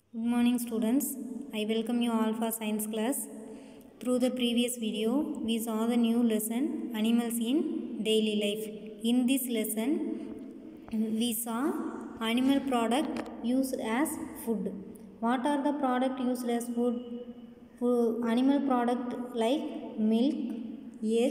Good morning students. I welcome you all for science class. Through the previous video, we saw the new lesson animals in daily life. In this lesson, we saw animal product used as food. What are the product used as food? Fo- Animal product like milk, egg,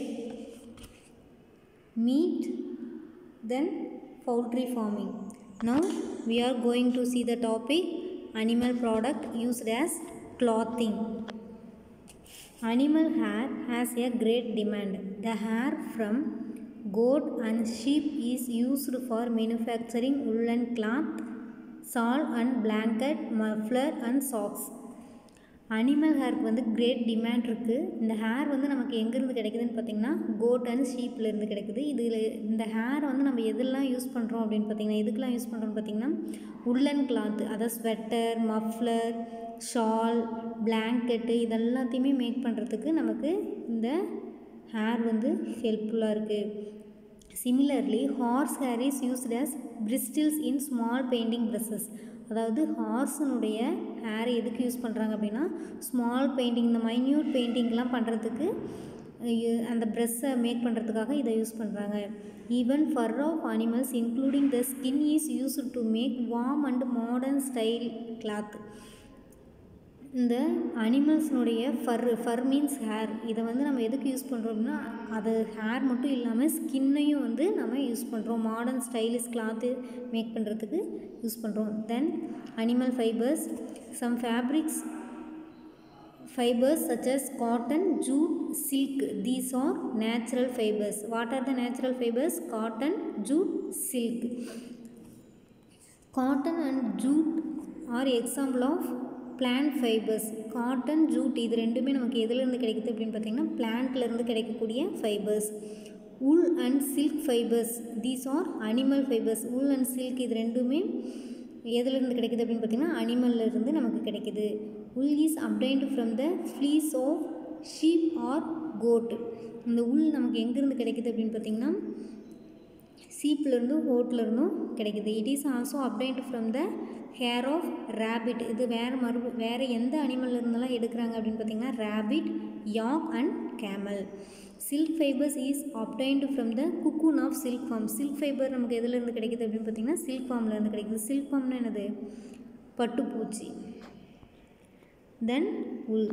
meat, then poultry farming. Now we are going to see the topic animal product used as clothing. Animal hair has a great demand. The hair from goat and sheep is used for manufacturing woolen cloth, shawl and blanket, muffler and socks. Animal ஹேருக்கு வந்து great demand இருக்குது இந்த hair வந்து நமக்கு எங்கேருந்து கிடைக்குதுன்னு பார்த்தீங்கன்னா code and ஷீப்லேருந்து கிடைக்குது இதில் இந்த ஹேர் வந்து நம்ம எதெல்லாம் யூஸ் பண்ணுறோம் அப்படின்னு பார்த்தீங்கன்னா எதுக்கெலாம் யூஸ் பண்ணுறோம்னு பார்த்தீங்கன்னா உல்லன் கிளாத் அதாவது ஸ்வெட்டர் மஃப்ளர் ஷால் பிளாங்கெட்டு இதெல்லாத்தையுமே மேக் பண்ணுறதுக்கு நமக்கு இந்த ஹேர் வந்து ஹெல்ப்ஃபுல்லாக இருக்குது similarly horse hair is used as bristles in small painting brushes அதாவது ஹார்ஸினுடைய ஹேர் எதுக்கு யூஸ் பண்ணுறாங்க அப்படின்னா ஸ்மால் பெயிண்டிங் இந்த மைன்யூட் பெயிண்டிங்லாம் பண்ணுறதுக்கு அந்த ப்ரெஸ்ஸை மேக் பண்ணுறதுக்காக இதை யூஸ் பண்ணுறாங்க even fur of animals including the skin is use to make warm and modern style cloth இந்த அனிமல்ஸ்னுடைய ஃபர் ஃபர் மீன்ஸ் ஹேர் இதை வந்து நம்ம எதுக்கு யூஸ் பண்ணுறோம் அப்படின்னா அது ஹேர் மட்டும் இல்லாமல் ஸ்கின்னையும் வந்து நம்ம யூஸ் பண்ணுறோம் மாடர்ன் ஸ்டைலிஷ் கிளாத்து மேக் பண்ணுறதுக்கு யூஸ் பண்ணுறோம் then animal fibres some fabrics fibers such as cotton, jute, silk. These are natural fibers. What are the natural fibers? Cotton, jute, silk. Cotton and jute are example of plant fibers. Cotton jute இது ரெண்டுமே நமக்கு எதுலேருந்து கிடைக்குது அப்படின்னு பார்த்தீங்கன்னா பிளான்ட்லேருந்து கிடைக்கக்கூடிய fibres wool and silk fibres these are animal fibres wool and silk இது ரெண்டுமே எதுலேருந்து கிடைக்குது அப்படின்னு பார்த்தீங்கன்னா அனிமல்லேருந்து நமக்கு கிடைக்குது wool is obtained from the fleece of sheep or goat இந்த உள் நமக்கு எங்கேருந்து கிடைக்குது அப்படின்னு பார்த்தீங்கன்னா சீப்லேருந்தும் ஹோட்லேருந்தும் கிடைக்குது it is also obtained from the hair of rabbit இது வேறு மறு வேறு எந்த அனிமல்லேருந்தெல்லாம் எடுக்கிறாங்க அப்படின்னு பார்த்தீங்கன்னா rabbit yak and camel silk fibres is obtained from the cocoon of silk farm silk fibre நமக்கு எதுலேருந்து கிடைக்குது அப்படின்னு பார்த்தீங்கன்னா சில்க் ஃபார்ம்லேருந்து கிடைக்குது சில்க் ஃபார்ம்னா என்னது பட்டுப்பூச்சி then wool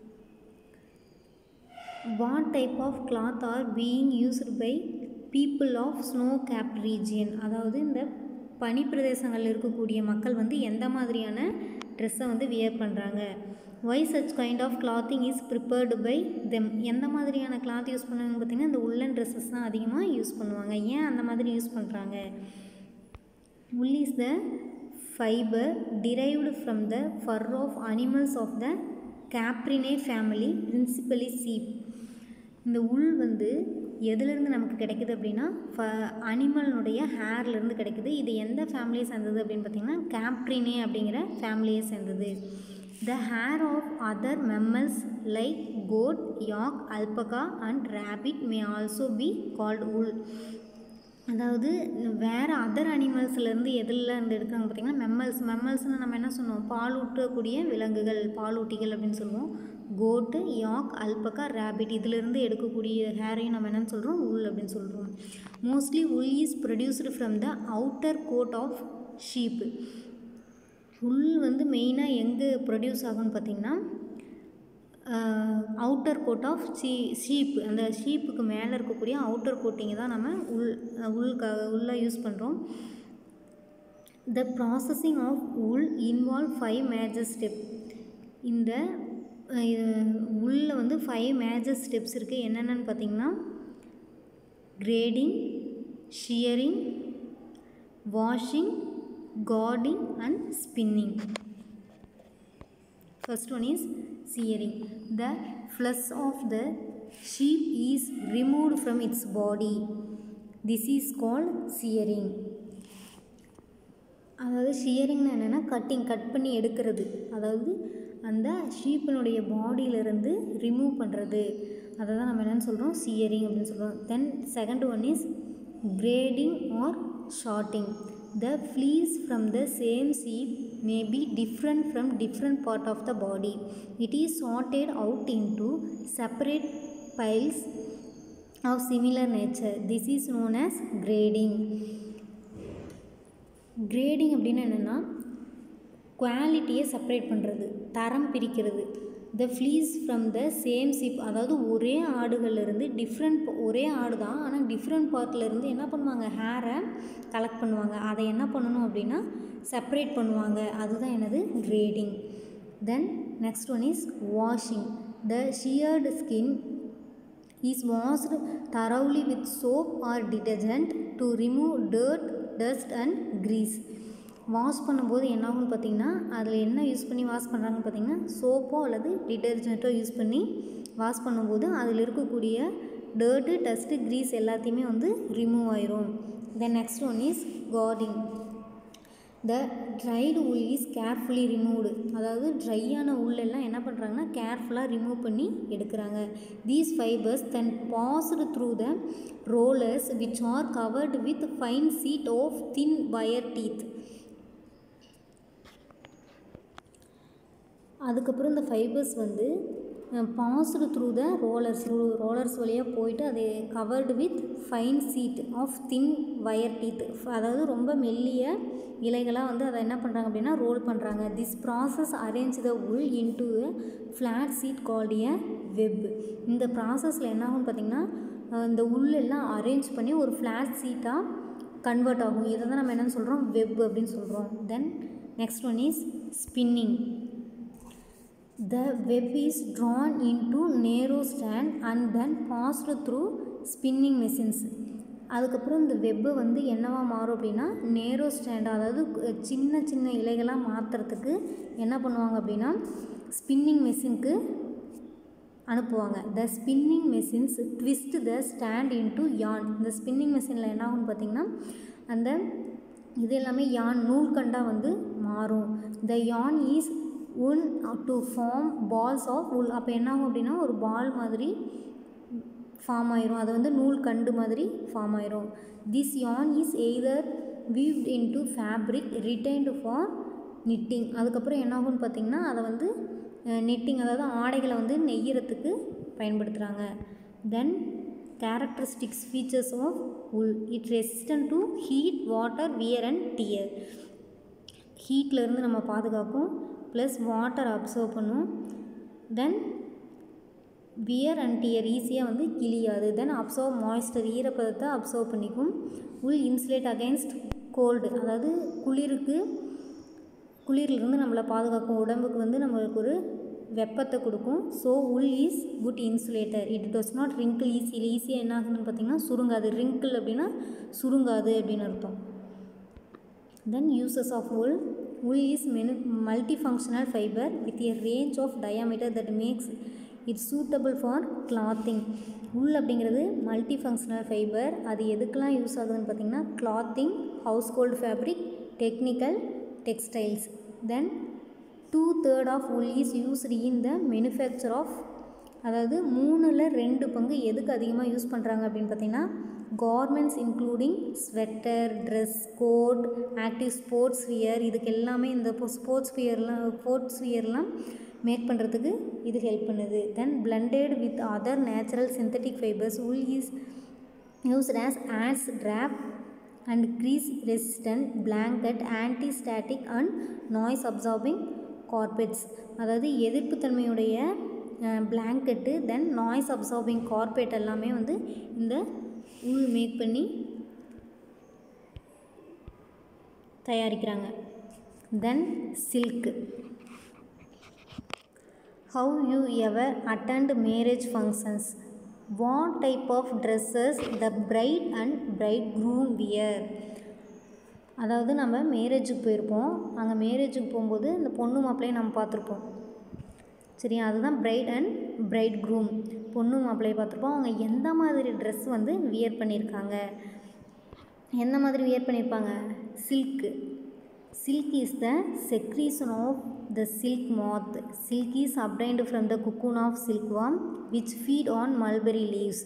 what type of cloth are being used by people of snow cap region அதாவது இந்த பனிப்பிரதேசங்களில் இருக்கக்கூடிய மக்கள் வந்து எந்த மாதிரியான ட்ரெஸ்ஸை வந்து வியர் பண்ணுறாங்க why such kind of clothing is prepared by them எந்த மாதிரியான கிளாத் யூஸ் பண்ணுவாங்க பார்த்திங்கன்னா இந்த உள்ளன் ட்ரெஸ்ஸஸ் தான் அதிகமாக யூஸ் பண்ணுவாங்க ஏன் அந்த மாதிரி யூஸ் பண்ணுறாங்க wool is the fibre derived from the fur of animals of the caprinae family principally sheep இந்த உள் வந்து எதுலேருந்து நமக்கு கிடைக்குது அப்படின்னா ஃப அனிமல்னுடைய ஹேர்லேருந்து கிடைக்குது இது எந்த ஃபேமிலியை சேர்ந்தது அப்படின்னு பார்த்திங்கன்னா கேப்ரினே அப்படிங்கிற ஃபேமிலியை சேர்ந்தது the hair of other mammals like goat yak alpaca and rabbit may also be called wool அதாவது வேறு அதர் அனிமல்ஸ்லேருந்து எதில் இருந்து எடுக்கிறாங்க பார்த்திங்கன்னா மெம்மல்ஸ் மெம்மல்ஸ்னால் நம்ம என்ன சொன்னோம் பால் ஊட்டக்கூடிய விலங்குகள் பாலூட்டிகள் அப்படின்னு சொல்லுவோம் கோட்டு யாக் அல்பக்கா ரேபிட் இதிலிருந்து எடுக்கக்கூடிய ஹேரையும் நம்ம என்னென்னு சொல்கிறோம் உல் அப்படின்னு சொல்கிறோம் mostly wool is produced from the outer coat of sheep wool வந்து மெயினாக எங்கே ப்ரொடியூஸ் ஆகும்னு பார்த்திங்கன்னா outer coat of she sheep அந்த ஷீப்புக்கு மேலே இருக்கக்கூடிய அவுட்டர் கோட்டிங்கை தான் நம்ம உள் உள்காக உள்ளே யூஸ் பண்ணுறோம் the processing of wool involve five major step இந்த உள்ள வந்து ஃபைவ் மேஜர் ஸ்டெப்ஸ் இருக்குது என்னென்னு பார்த்தீங்கன்னா grading shearing washing carding and spinning First one is shearing. The flesh of the sheep is removed from its body. This is called shearing. அதாவது ஷியரிங்னா என்னென்னா cutting cut பண்ணி எடுக்கிறது அதாவது அந்த ஷீப்பினுடைய பாடியிலேருந்து ரிமூவ் பண்ணுறது அதை தான் நம்ம என்னென்னு சொல்கிறோம் சியரிங் அப்படின்னு சொல்கிறோம் then second one is grading or sorting The fleece from the same sheep may be different from different part of the body. It is sorted out into separate piles of similar nature. This is known as grading. Grading அப்படின்னு என்னென்னா குவாலிட்டியை separate பண்ணுறது தரம் பிரிக்கிறது த fleece from the same chip அதாவது ஒரே ஆடுகள்லேருந்து different ஒரே ஆடு தான் ஆனால் டிஃப்ரெண்ட் பார்ட்லேருந்து என்ன பண்ணுவாங்க ஹேரை கலெக்ட் பண்ணுவாங்க அதை என்ன பண்ணணும் அப்படின்னா செப்பரேட் பண்ணுவாங்க அதுதான் என்னது grading then next one is washing the sheared skin is washed thoroughly with soap or detergent to remove dirt, dust and grease. Wash பண்ணும்போது என்ன ஆகும்னு பார்த்தீங்கன்னா அதில் என்ன யூஸ் பண்ணி வாஷ் பண்ணுறாங்கன்னு பார்த்தீங்கன்னா சோப்போ அல்லது டிட்டர்ஜென்ட்டோ யூஸ் பண்ணி வாஷ் பண்ணும்போது அதில் இருக்கக்கூடிய டர்ட்டு டஸ்ட்டு க்ரீஸ் எல்லாத்தையுமே வந்து ரிமூவ் ஆயிரும் then next one is carding the dried wool is carefully removed அதாவது ட்ரையான உள்ளெல்லாம் என்ன பண்ணுறாங்கன்னா கேர்ஃபுல்லாக ரிமூவ் பண்ணி எடுக்கிறாங்க these fibres then passed through the rollers which are covered with fine sheet of thin wire teeth அதுக்கப்புறம் இந்த ஃபைபர்ஸ் வந்து passed through the rollers rollers வழியாக போயிட்டு அது covered with fine sheet of thin wire teeth அதாவது ரொம்ப மெல்லிய இலைகளாக வந்து அதை என்ன பண்ணுறாங்க அப்படின்னா ரோல் பண்ணுறாங்க this process arrange the wool into flat sheet called a web இந்த ப்ராசஸில் என்ன ஆகும்னு பார்த்திங்கன்னா இந்த உள்ளெல்லாம் அரேஞ்ச் பண்ணி ஒரு ஃப்ளாட் சீட்டாக கன்வெர்ட் ஆகும் இதை தான் நம்ம என்னென்னு சொல்கிறோம் வெப் அப்படின்னு சொல்கிறோம் then next one is spinning The web is drawn into narrow strand and then passed through spinning machines. அதுக்கப்புறம் இந்த வெப்பை வந்து என்னவா மாறும் அப்படின்னா நேரோ ஸ்டாண்ட் அதாவது சின்ன சின்ன இலைகளாக மாற்றுறதுக்கு என்ன பண்ணுவாங்க அப்படின்னா ஸ்பின்னிங் மெஷினுக்கு அனுப்புவாங்க the spinning machines twist the strand into yarn இந்த ஸ்பின்னிங் மெஷினில் என்ன ஆகும்னு பார்த்திங்கன்னா அந்த இது எல்லாமே யான் நூல்கண்டாக வந்து மாறும் த yarn is wound to form balls of wool அப்போ என்ன ஆகும் அப்படின்னா ஒரு பால் மாதிரி ஃபார்ம் ஆயிரும் அது வந்து நூல் கண்டு மாதிரி ஃபார்ம் ஆயிரும் this yarn is either weaved into fabric retained for knitting அதுக்கப்புறம் என்ன ஆகும்னு பார்த்திங்கன்னா அதை வந்து நிட்டிங் அதாவது ஆடைகளை வந்து நெய்யறதுக்கு பயன்படுத்துகிறாங்க then characteristics features of wool it resistant to heat water wear and tear ஹீட்லேருந்து நம்ம பாதுகாக்கும் ப்ளஸ் வாட்டர் அப்சர்வ் பண்ணும் தென் வியர் அண்ட் டியர் ஈஸியாக வந்து கிளியாது தென் அப்சர்வ் மாய்ஸ்டர் ஈரப்பதத்தை அப்சர்வ் பண்ணிக்கும் உள் இன்சுலேட் அகைன்ஸ்ட் கோல்டு அதாவது குளிருக்கு குளிரிலிருந்து நம்மளை பாதுகாக்கும் உடம்புக்கு வந்து நம்மளுக்கு ஒரு வெப்பத்தை கொடுக்கும் so wool is good insulator it does not wrinkle ஈஸியில் ஈஸியாக என்ன ஆகுதுன்னு பார்த்தீங்கன்னா சுருங்காது ரிங்கிள் அப்படின்னா சுருங்காது அப்படின்னு அர்த்தம் then uses of wool wool is many multifunctional fiber with a range of diameter that makes it suitable for clothing உள் அப்படிங்கிறது மல்டி ஃபங்க்ஷனல் ஃபைபர் அது எதுக்கெல்லாம் யூஸ் ஆகுதுன்னு பார்த்தீங்கன்னா clothing household fabric technical textiles then two third of wool is used in the manufacture of அதாவது மூணில் ரெண்டு பங்கு எதுக்கு அதிகமாக யூஸ் பண்ணுறாங்க அப்படின்னு பார்த்தீங்கன்னா garments including sweater dress coat active sports wear இதுக்கு எல்லாமே இந்த ஸ்போர்ட்ஸ் வியர்லாம் ஸ்போர்ட்ஸ் வியர்லாம் மேக் பண்ணுறதுக்கு இது ஹெல்ப் பண்ணுது then blended with other natural synthetic fibres wool is used as ads drop and crease resistant blanket anti static and noise absorbing carpets அதாவது எதிர்ப்புத்தன்மையுடைய blanket then noise absorbing carpet எல்லாமே வந்து இந்த wool make பண்ணி தயாரிக்கிறாங்க then silk how you ever attend marriage functions what type of dresses the bride and bride groom wear அதாவது நம்ம மேரேஜுக்கு போயிருப்போம் அங்கே மேரேஜுக்கு போகும்போது இந்த பொண்ணு மாப்பிள்ளையை நம்ம பார்த்துருப்போம் சரியா அதுதான் பிரைட் அண்ட் பிரைட் க்ரூம் பொண்ணு மாப்பிள்ளையை பார்த்துருப்போம் அவங்க எந்த மாதிரி ட்ரெஸ் வந்து வியர் பண்ணியிருக்காங்க எந்த மாதிரி வியர் பண்ணியிருப்பாங்க silk silk is the secretion of the silk moth silk is obtained from the cocoon of silk worm which feed on mulberry leaves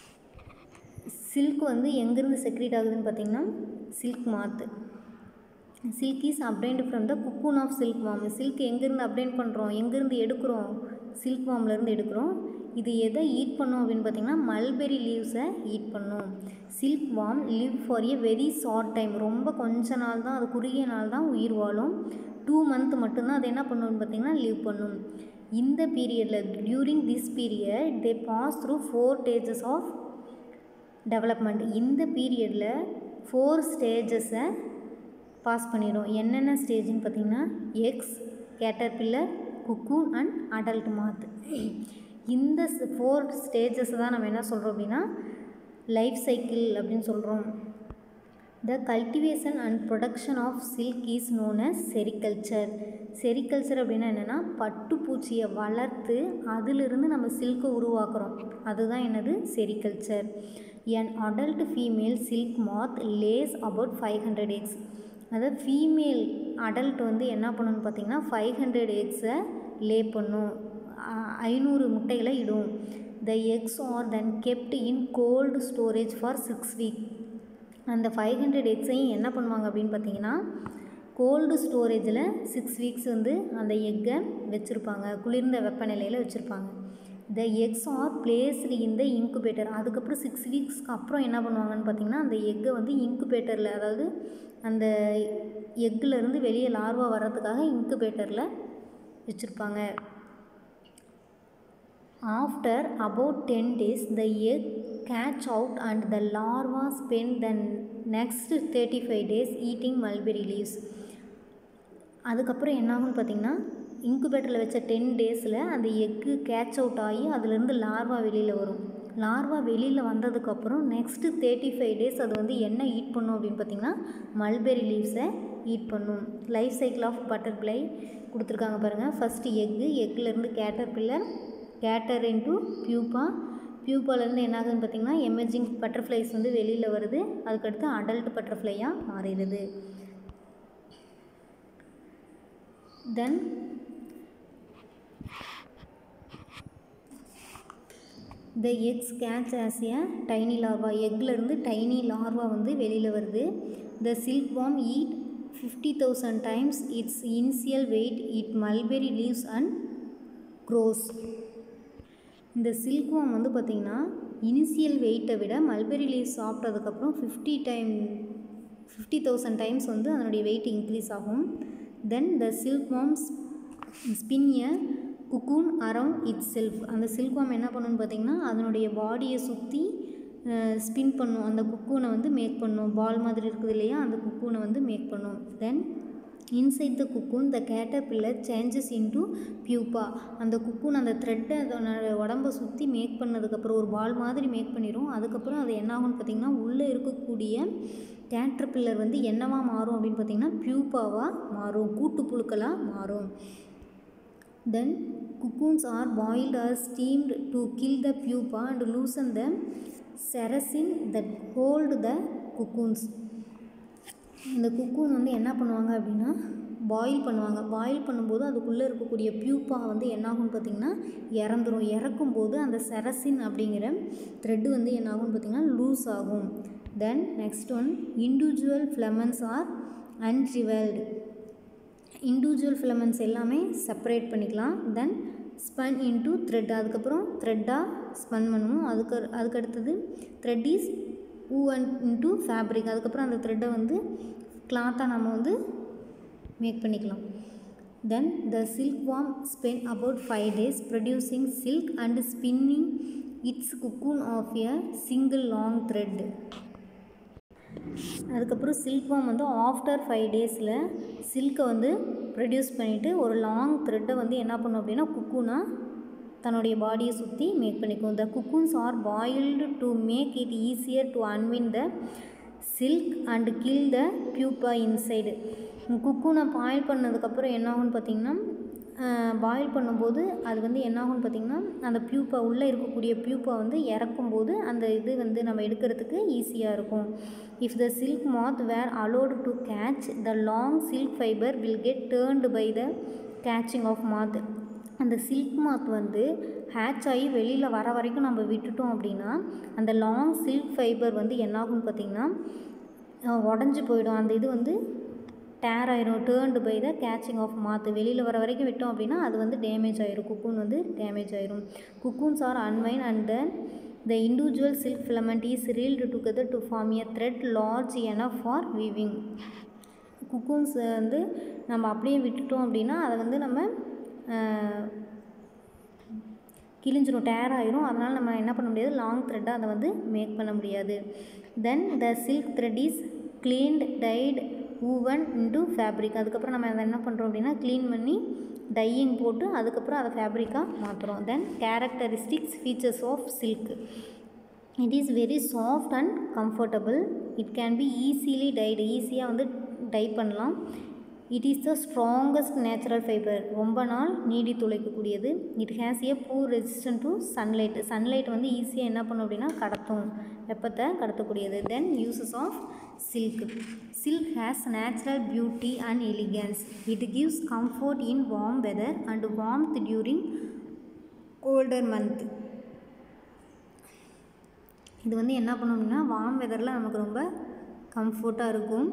silk வந்து எங்கேருந்து செக்ரீட் ஆகுதுன்னு பார்த்தீங்கன்னா silk moth silk is obtained from the cocoon of silk worm silk எங்கேருந்து obtain பண்ணுறோம் எங்கேருந்து எடுக்கிறோம் silk வாம்லேருந்து எடுக்கிறோம் இது எதை ஈட் பண்ணும் அப்படின்னு பார்த்தீங்கன்னா மல்பெரி லீவ்ஸை ஈட் பண்ணும் silk worm live for a very short time ரொம்ப கொஞ்ச நாள் தான் அது குறுகிய நாள் தான் உயிர் வாழும் டூ மந்த் மட்டும்தான் அது என்ன பண்ணுன்னு பார்த்தீங்கன்னா லிவ் பண்ணும் இந்த பீரியடில் during this period they pass through four stages of development இந்த பீரியடில் ஃபோர் ஸ்டேஜஸை பாஸ் பண்ணிடும் என்னென்ன ஸ்டேஜ்னு பார்த்தீங்கன்னா eggs caterpillar cocoon and adult moth இந்த ஃபோர் ஸ்டேஜஸ் தான் நம்ம என்ன சொல்கிறோம் அப்படின்னா லைஃப் சைக்கிள் அப்படின்னு சொல்கிறோம் the cultivation and production of silk is known as sericulture sericulture அப்படின்னா என்னென்னா பட்டுப்பூச்சியை வளர்த்து அதிலிருந்து நம்ம சில்கை உருவாக்குறோம் அதுதான் என்னது sericulture an adult female silk moth lays about five hundred eggs அதாவது ஃபீமேல் அடல்ட் வந்து என்ன பண்ணணும்னு பார்த்தீங்கன்னா ஃபைவ் ஹண்ட்ரட் எக்ஸை லே பண்ணும் ஐநூறு முட்டைகளை இடும் the eggs are then kept in cold storage for six week அந்த ஃபைவ் ஹண்ட்ரட் எக்ஸையும் என்ன பண்ணுவாங்க அப்படின்னு பார்த்தீங்கன்னா கோல்டு ஸ்டோரேஜில் சிக்ஸ் வீக்ஸ் வந்து அந்த எக்கை வச்சுருப்பாங்க குளிர்ந்த வெப்பநிலையில் வச்சுருப்பாங்க the eggs are placed in the incubator அதுக்கப்புறம் சிக்ஸ் வீக்ஸ்க்கு அப்புறம் என்ன பண்ணுவாங்கன்னு பார்த்தீங்கன்னா அந்த எக்கை வந்து இன்குபேட்டரில் அதாவது அந்த எக்குலேருந்து வெளியே லார்வா வர்றதுக்காக இன்குபேட்டரில் வச்சுருப்பாங்க after about ten days the egg catch out and the larva spend the next thirty five days eating mulberry leaves அதுக்கப்புறம் என்னாகும்னு பார்த்தீங்கன்னா இன்குபேட்டரில் வச்ச டென் டேஸில் அந்த எக்கு கேட்ச் அவுட் ஆகி அதுலேருந்து லார்வா வெளியில் வரும் லார்வா வெளியில் வந்ததுக்கப்புறம் நெக்ஸ்ட்டு தேர்ட்டி ஃபைவ் டேஸ் அது வந்து என்ன ஈட் பண்ணும் அப்படின்னு பார்த்தீங்கன்னா மல்பெரி லீவ்ஸை ஈட் பண்ணும் லைஃப் சைக்கிள் ஆஃப் பட்டர்ஃப்ளை கொடுத்துருக்காங்க பாருங்கள் ஃபஸ்ட்டு எக்கு எக்குலேருந்து caterpillar cater into pupa பியூப்பாலேருந்து என்ன ஆகுதுன்னு பார்த்தீங்கன்னா எமர்ஜிங் பட்டர்ஃப்ளைஸ் வந்து வெளியில் வருது அதுக்கடுத்து அடல்ட் பட்டர்ஃப்ளையாக மாறிடுது தென் த எக்ஸ் கேட்ச் ஆஸ் ஏ டைனி லார்வா எக்லேருந்து டைனி லார்வா வந்து வெளியில் வருது the silkworm eat fifty thousand times its initial weight it mulberry leaves and grows இந்த சில்க் வாம் வந்து பார்த்திங்கன்னா இனிஷியல் வெயிட்டை விட மல்பெரி லீவ்ஸ் சாப்பிட்டதுக்கப்புறம் fifty time fifty thousand times வந்து அதனுடைய வெயிட் இன்க்ரீஸ் ஆகும் then the silkworms spin a cocoon around itself அந்த சில்க் வாம் என்ன பண்ணுன்னு பார்த்தீங்கன்னா அதனுடைய பாடியை சுற்றி ஸ்பின் பண்ணும் அந்த குக்கூனை வந்து மேக் பண்ணும் பால் மாதிரி இருக்குது இல்லையா அந்த குக்கூனை வந்து மேக் பண்ணும் then inside the cocoon the caterpillar changes into pupa அந்த குக்கூன் அந்த த்ரெட்டை அதனோட உடம்பை சுற்றி மேக் பண்ணதுக்கப்புறம் ஒரு பால் மாதிரி மேக் பண்ணிடும் அதுக்கப்புறம் அது என்ன ஆகும்னு பார்த்திங்கன்னா உள்ளே இருக்கக்கூடிய கேட்டர் பில்லர் வந்து என்னவா மாறும் அப்படின்னு பார்த்திங்கன்னா பியூப்பாவாக மாறும் கூட்டு புழுக்களாக மாறும் then cocoons are boiled or steamed to kill the pupa and loosen the sericin that hold the cocoons இந்த குக்கூன் வந்து என்ன பண்ணுவாங்க அப்படின்னா பாயில் பண்ணுவாங்க பாயில் பண்ணும்போது அதுக்குள்ளே இருக்கக்கூடிய பியூப்பா வந்து என்னாகும்னு பார்த்திங்கன்னா இறந்துரும் இறக்கும்போது அந்த செரசின் அப்படிங்கிற த்ரெட்டு வந்து என்னாகும்னு பார்த்திங்கன்னா லூஸ் ஆகும் then next one individual filaments are unravelled individual filaments எல்லாமே செப்பரேட் பண்ணிக்கலாம் தென் ஸ்பன் இன்ட்டு த்ரெட் அதுக்கப்புறம் த்ரெட்டாக ஸ்பன் பண்ணுவோம் அதுக்கு அதுக்கு அடுத்தது thread is woven into fabric அதுக்கப்புறம் அந்த த்ரெட்டை வந்து கிளாத்தாக நம்ம வந்து மேக் பண்ணிக்கலாம் then the silkworm spends about five days producing silk and spinning its cocoon of a single long thread அதுக்கப்புறம் சில்க் வாம் வந்து ஆஃப்டர் ஃபைவ் டேஸில் சில்கை வந்து ப்ரொடியூஸ் பண்ணிவிட்டு ஒரு லாங் த்ரெட்டை வந்து என்ன பண்ணும் அப்படின்னா குக்கூனா தன்னுடைய பாடியை சுற்றி மேக் பண்ணிக்கும் the cocoons are boiled to make it easier to unwind the silk and kill the pupa inside குக்கூனை பாயில் பண்ணதுக்கப்புறம் என்ன ஆகும்னு பார்த்தீங்கன்னா பாயில் பண்ணும்போது அது வந்து என்ன ஆகும்னு பார்த்திங்கன்னா அந்த பியூப்பா உள்ளே இருக்கக்கூடிய பியூப்பா வந்து இறக்கும்போது அந்த இது வந்து நம்ம எடுக்கிறதுக்கு ஈஸியாக இருக்கும் if the silk moth were allowed to catch the long silk fibre will get turned by the catching of moth அந்த சில்க் மாத் வந்து ஹேட்ச் ஆகி வெளியில் வர வரைக்கும் நம்ம விட்டுட்டோம் அப்படின்னா அந்த லாங் சில்க் ஃபைபர் வந்து என்னாகும்னு பார்த்திங்கன்னா உடஞ்சி போயிடும் அந்த இது வந்து டேர் ஆயிரும் டேர்ன்டு பை த கேச்சிங் ஆஃப் மாத்து வெளியில் வர வரைக்கும் விட்டோம் அப்படின்னா அது வந்து டேமேஜ் ஆயிரும் குக்கூன் வந்து டேமேஜ் ஆயிரும் cocoons are unwind and then the individual silk filament is reeled together to form a thread large enough for weaving cocoons வந்து நம்ம அப்படியே விட்டுட்டோம் அப்படின்னா அதை வந்து நம்ம கிழிஞ்சிரும் டேர் ஆயிரும் அதனால் நம்ம என்ன பண்ண முடியாது லாங் த்ரெட்டாக அதை வந்து மேக் பண்ண முடியாது then the silk thread is cleaned dyed woven into fabric அதுக்கப்புறம் நம்ம அதை என்ன பண்ணுறோம் அப்படின்னா க்ளீன் பண்ணி டையிங் போட்டு அதுக்கப்புறம் அதை ஃபேப்ரிக்காக மாற்றுறோம் then characteristics features of silk it is very soft and comfortable it can be easily dyed ஈஸியாக வந்து டை பண்ணலாம் it is the strongest natural fibre ரொம்ப நாள் நீடி துளைக்கக்கூடியது it has a poor resistant to sunlight sunlight வந்து ஈஸியாக என்ன பண்ணும் அப்படின்னா கடத்தும் வெப்பத்தை கடத்தக்கூடியது then uses of silk silk has natural beauty and elegance it gives comfort in warm weather and warmth during colder month இது வந்து என்ன பண்ணும் அப்படின்னா வார்ம் வெதரில் நமக்கு ரொம்ப கம்ஃபர்ட்டாக இருக்கும்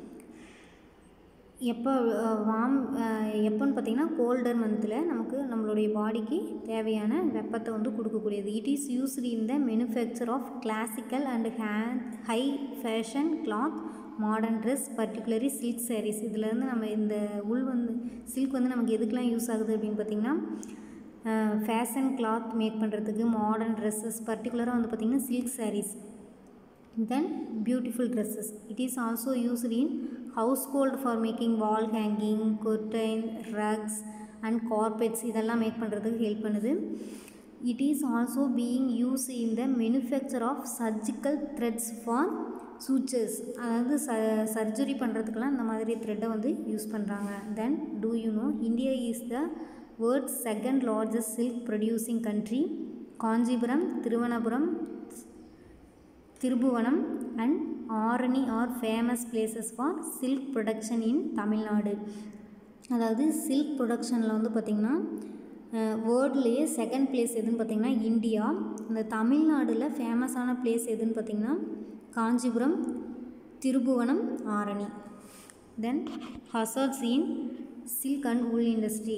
எப்போ வார்ம் எப்போன்னு பார்த்தீங்கன்னா கோல்டர் மந்தில் நமக்கு நம்மளுடைய பாடிக்கு தேவையான வெப்பத்தை வந்து கொடுக்கக்கூடியது it is used in the manufacture of classical and hand high fashion cloth modern dress particularly silk saris இதுலேருந்து நம்ம இந்த உள் வந்து சில்க் வந்து நமக்கு எதுக்கெலாம் யூஸ் ஆகுது அப்படின்னு பார்த்திங்கன்னா ஃபேஷன் கிளாத் மேக் பண்ணுறதுக்கு மாடர்ன் ட்ரெஸ்ஸஸ் பர்டிகுலராக வந்து பார்த்திங்கன்னா silk saris then beautiful dresses it is also used in household for making wall hanging curtain rugs and carpets இதெல்லாம் மேக் பண்ணுறதுக்கு ஹெல்ப் பண்ணுது it is also being use in the manufacture of surgical threads for sutures அதாவது ச surgery பண்ணுறதுக்கெலாம் இந்த மாதிரி த்ரெட்டை வந்து use பண்ணுறாங்க then do you know India is the world's second largest silk producing country Kanchipuram Thiruvanapuram Thirubuvanam and Arani are famous places for silk production in Tamil Nadu அதாவது silk ப்ரொடக்ஷனில் வந்து பார்த்திங்கன்னா வேர்ல்ட்லேயே செகண்ட் பிளேஸ் எதுன்னு பார்த்திங்கன்னா இந்தியா இந்த தமிழ்நாடில் ஃபேமஸான பிளேஸ் எதுன்னு பார்த்திங்கன்னா Kanchipuram Thirubuvanam Arani then hazards in silk and wool industry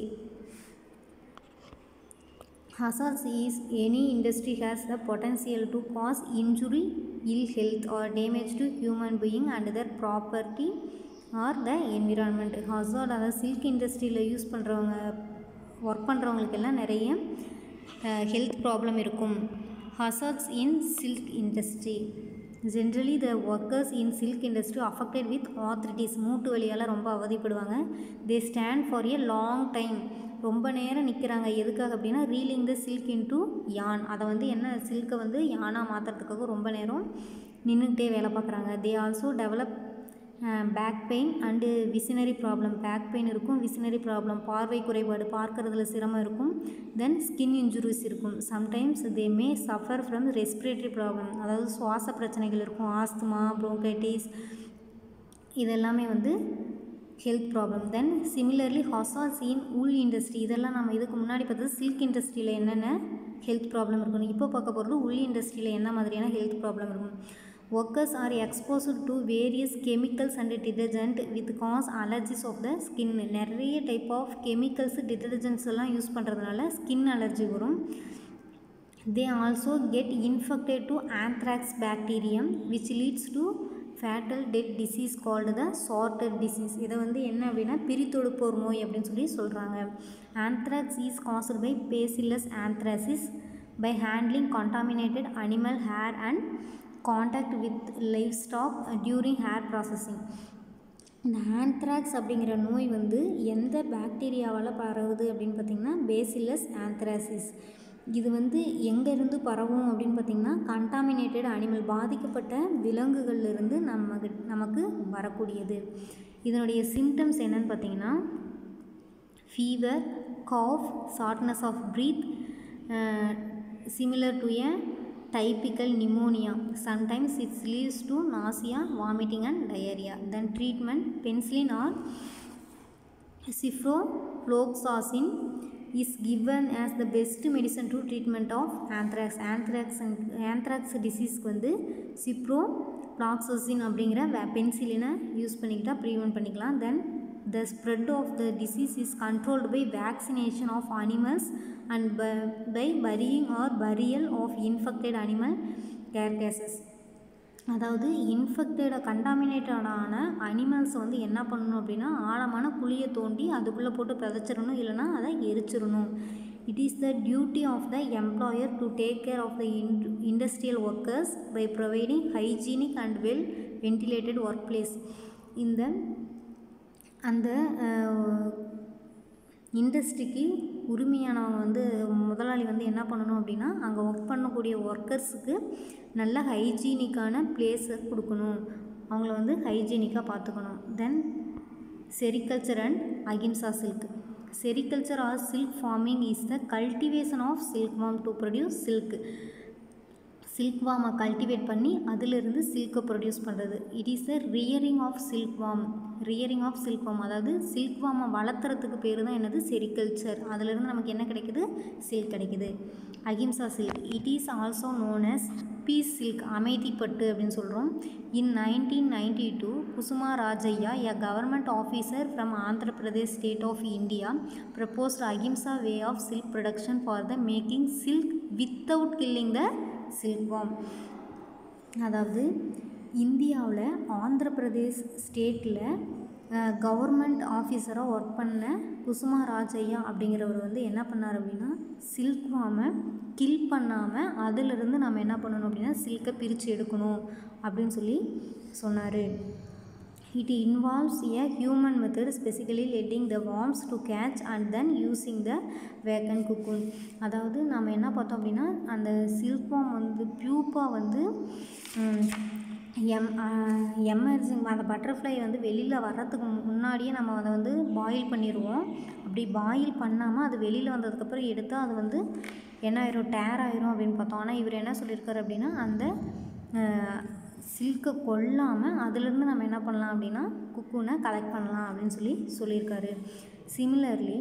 hazards is any industry has the potential to cause injury ill health or damage to human being and their property or the environment hazard அதாவது silk இண்டஸ்ட்ரியில் use பண்ணுறவங்க work பண்ணுறவங்களுக்கெல்லாம் நிறைய health problem இருக்கும் hazards in silk industry generally the workers in silk industry affected with arthritis மூட்டு வலியால் ரொம்ப அவதிப்படுவாங்க they stand for a long time ரொம்ப நேரம் நிற்கிறாங்க எதுக்காக அப்படின்னா ரீலிங் த சில்க் இன்டு யான் அதை வந்து என்ன சில்கை வந்து யானாக மாற்றுறதுக்காக ரொம்ப நேரம் நின்றுக்கிட்டே வேலை பார்க்குறாங்க they also develop back pain and visionary problem back pain இருக்கும் விசினரி ப்ராப்ளம் பார்வை குறைபாடு பார்க்கறதுல சிரமம் இருக்கும் தென் ஸ்கின் இன்ஜுரிஸ் இருக்கும் sometimes they may suffer from respiratory problem அதாவது சுவாச பிரச்சனைகள் இருக்கும் ஆஸ்துமா ப்ரோங்கைட்டிஸ் இதெல்லாமே வந்து ஹெல்த் ப்ராப்ளம் தென் சிமிலர்லி ஹாசாஸ் இன் உள் இண்டஸ்ட்ரி இதெல்லாம் நம்ம இதுக்கு முன்னாடி பார்த்தது சில்க் இண்டஸ்ட்ரியில் என்னென்ன ஹெல்த் ப்ராப்ளம் இருக்கும் இப்போ பார்க்க போகிறது உள் இண்டஸ்ட்ரியில் என்ன மாதிரியான ஹெல்த் ப்ராப்ளம் இருக்கும் workers are exposed to various chemicals and detergent with cause allergies of the skin நிறைய டைப் ஆஃப் கெமிக்கல்ஸ் டிட்டர்ஜென்ட்ஸ் எல்லாம் யூஸ் பண்ணுறதுனால ஸ்கின் அலர்ஜி வரும் they also get infected to anthrax bacterium which leads to fatal dead disease called the sorters disease இதை வந்து என்ன அப்படின்னா பிரித்தொடுப்போர் நோய் அப்படின்னு சொல்லி சொல்கிறாங்க anthrax is caused by bacillus anthracis by handling contaminated animal hair and contact with livestock during hair processing இந்த ஆந்த்ராக்ஸ் அப்படிங்கிற நோய் வந்து எந்த பாக்டீரியாவால் பரவுது அப்படின்னு பார்த்திங்கன்னா பேசில்லஸ் ஆந்த்ராசிஸ் இது வந்து எங்கேருந்து பரவும் அப்படின்னு பார்த்திங்கன்னா கண்டாமினேட்டட் அனிமல் பாதிக்கப்பட்ட விலங்குகள்லேருந்து நமக்கு நமக்கு வரக்கூடியது இதனுடைய சிம்டம்ஸ் என்னன்னு பார்த்தீங்கன்னா fever cough shortness of breath similar to a typical pneumonia sometimes it leads to nausea vomiting and diarrhea then treatment penicillin or ciprofloxacin is given as the best medicine to treatment of anthrax anthrax and anthrax disease வந்து சிப்ரோ ஃப்ளாக்சோசின் அப்படிங்கிற பென்சிலினை use பண்ணிக்கிட்டால் prevent பண்ணிக்கலாம் then the spread of the disease is controlled by vaccination of animals and by burying or burial of infected animal carcasses அதாவது infected கண்டாமினேட்டடான அனிமல்ஸை வந்து என்ன பண்ணணும் அப்படின்னா ஆழமான குழியை தோண்டி அதுக்குள்ளே போட்டு புதைச்சிடணும் இல்லைனா அதை எரிச்சிடணும் it is the duty of the employer to take care of the industrial workers by providing hygienic and well ventilated workplace இந்த அந்த இண்டஸ்ட்ரிக்கு உரிமையானவங்க வந்து முதலாளி வந்து என்ன பண்ணணும் அப்படின்னா அங்கே ஒர்க் பண்ணக்கூடிய ஒர்க்கர்ஸுக்கு நல்ல ஹைஜீனிக்கான பிளேஸை கொடுக்கணும் அவங்கள வந்து ஹைஜீனிக்காக பார்த்துக்கணும் then sericulture and ahimsa silk sericulture or silk farming is the cultivation of silkworm to produce silk silk வார்மை கல்டிவேட் பண்ணி அதிலிருந்து சில்கை ப்ரொடியூஸ் பண்ணுறது it is the rearing of silkworm rearing of silkworm அதாவது silk வார்மை வளர்த்துறதுக்கு பேர் தான் என்னது செரிகல்ச்சர் அதிலிருந்து நமக்கு என்ன கிடைக்குது சில்க் கிடைக்குது ahimsa silk it is also known as peace silk அமைதிப்பட்டு அப்படின்னு சொல்கிறோம் in nineteen ninety two Kusuma Rajaiah a government officer from Andhra Pradesh state of India proposed ahimsa way of silk production for the making silk without killing the silkworm அதாவது இந்தியாவில் ஆந்திர பிரதேஷ் ஸ்டேட்டில் government ஆஃபீஸராக work பண்ண குசுமா ராஜையா அப்படிங்கிறவர் வந்து என்ன பண்ணார் அப்படின்னா சில்க் வாமை கில் பண்ணாமல் அதிலிருந்து நம்ம என்ன பண்ணணும் அப்படின்னா சில்கை பிரித்து எடுக்கணும் அப்படின்னு சொல்லி சொன்னார் it involves a human method specifically letting the worms to கேட்ச் and then using the vacant cocoon அதாவது நம்ம என்ன பார்த்தோம் அப்படின்னா அந்த சில்க் வார்ம் வந்து பியூப்பாக வந்து எம் எமர்ஜிங் அந்த பட்டர்ஃப்ளை வந்து வெளியில் வர்றதுக்கு முன்னாடியே நம்ம அதை வந்து பாயில் பண்ணிடுவோம் அப்படி பாயில் பண்ணாமல் அது வெளியில் வந்ததுக்கப்புறம் எடுத்தால் அது வந்து என்ன ஆயிரும் டேர் ஆயிரும் அப்படின்னு பார்த்தோம் ஆனால் இவர் என்ன சொல்லியிருக்காரு அப்படின்னா அந்த சில்கை கொல்லாமல் அதிலிருந்து நம்ம என்ன பண்ணலாம் அப்படின்னா குக்கூனை கலெக்ட் பண்ணலாம் அப்படின்னு சொல்லி சொல்லியிருக்காரு similarly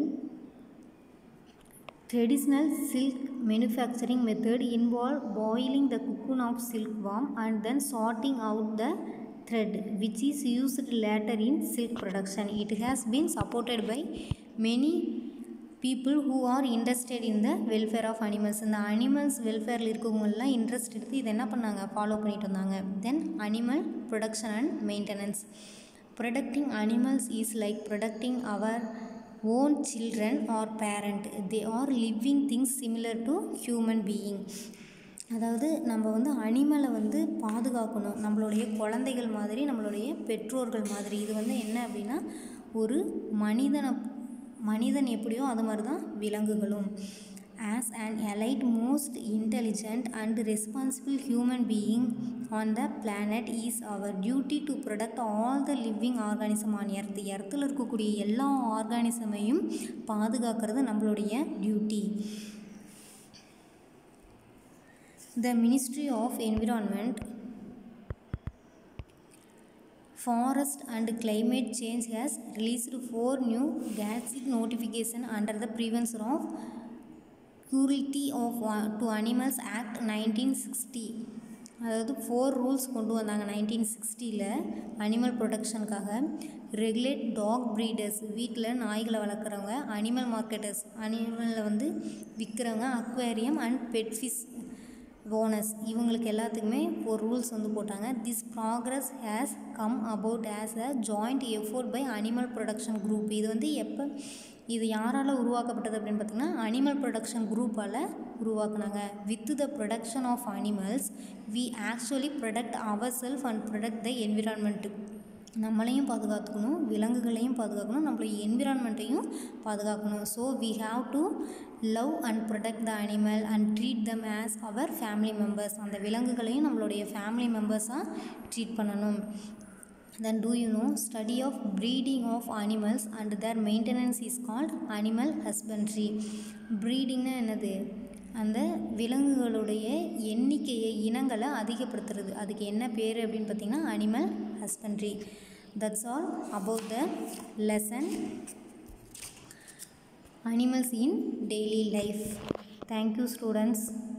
traditional silk manufacturing method involve boiling the cocoon of silkworm and then sorting out the thread which is used later in silk production. It has been supported by many people who are interested in the welfare of animals இந்த animals வெல்ஃபேரில் இருக்கவங்கெல்லாம் interest எடுத்து இதை என்ன பண்ணாங்க follow பண்ணிட்டு வந்தாங்க then animal protection and maintenance protecting animals is like protecting our own children or parent they are living things similar to human being அதாவது நம்ம வந்து அனிமலை வந்து பாதுகாக்கணும் நம்மளுடைய குழந்தைகள் மாதிரி நம்மளுடைய பெற்றோர்கள் மாதிரி இது வந்து என்ன அப்படின்னா ஒரு மனிதனை மனிதன் எப்படியோ அது மாதிரி தான் விலங்குகளும் as an elite most intelligent and responsible human being on the planet is our duty to protect all the living organism on earth எர்த்தில் இருக்கக்கூடிய எல்லா ஆர்கானிசமையும் பாதுகாக்கிறது நம்மளுடைய duty the ministry of environment Forest and Climate Change has released four new Gazette notification under the Prevention of Cruelty of to Animals Act 1960 அதாவது four rules கொண்டு வந்தாங்க nineteen சிக்ஸ்டியில் அனிமல் ப்ரொடெக்ஷனுக்காக ரெகுலேட் டாக் ப்ரீடர்ஸ் வீட்டில் நாய்களை வளர்க்குறவங்க animal marketers அனிமலை வந்து விற்கிறவங்க aquarium and pet fish owners இவங்களுக்கு எல்லாத்துக்குமே ஒரு ரூல்ஸ் வந்து போட்டாங்க this progress has come about as a joint effort by animal protection group இது வந்து எப்போ இது யாரால் உருவாக்கப்பட்டது அப்படின்னு பார்த்திங்கன்னா அனிமல் ப்ரொடக்ஷன் குரூப்பால் உருவாக்குனாங்க with the protection of animals we actually protect our self and protect the environment நம்மளையும் பாதுகாத்துக்கணும் விலங்குகளையும் பாதுகாக்கணும் நம்மளுடைய என்விரான்மெண்ட்டையும் பாதுகாக்கணும் so we have to love and protect the animal and treat them as our family members அந்த விலங்குகளையும் நம்மளுடைய ஃபேமிலி மெம்பர்ஸாக ட்ரீட் பண்ணணும் then do you know study of breeding of animals and their maintenance is called animal husbandry ப்ரீடிங்னா என்னது அந்த விலங்குகளுடைய எண்ணிக்கையை இனங்களை அதிகப்படுத்துறது அதுக்கு என்ன பேர் அப்படின்னு பார்த்தீங்கன்னா animal husbandry that's all about the lesson animals in daily life thank you students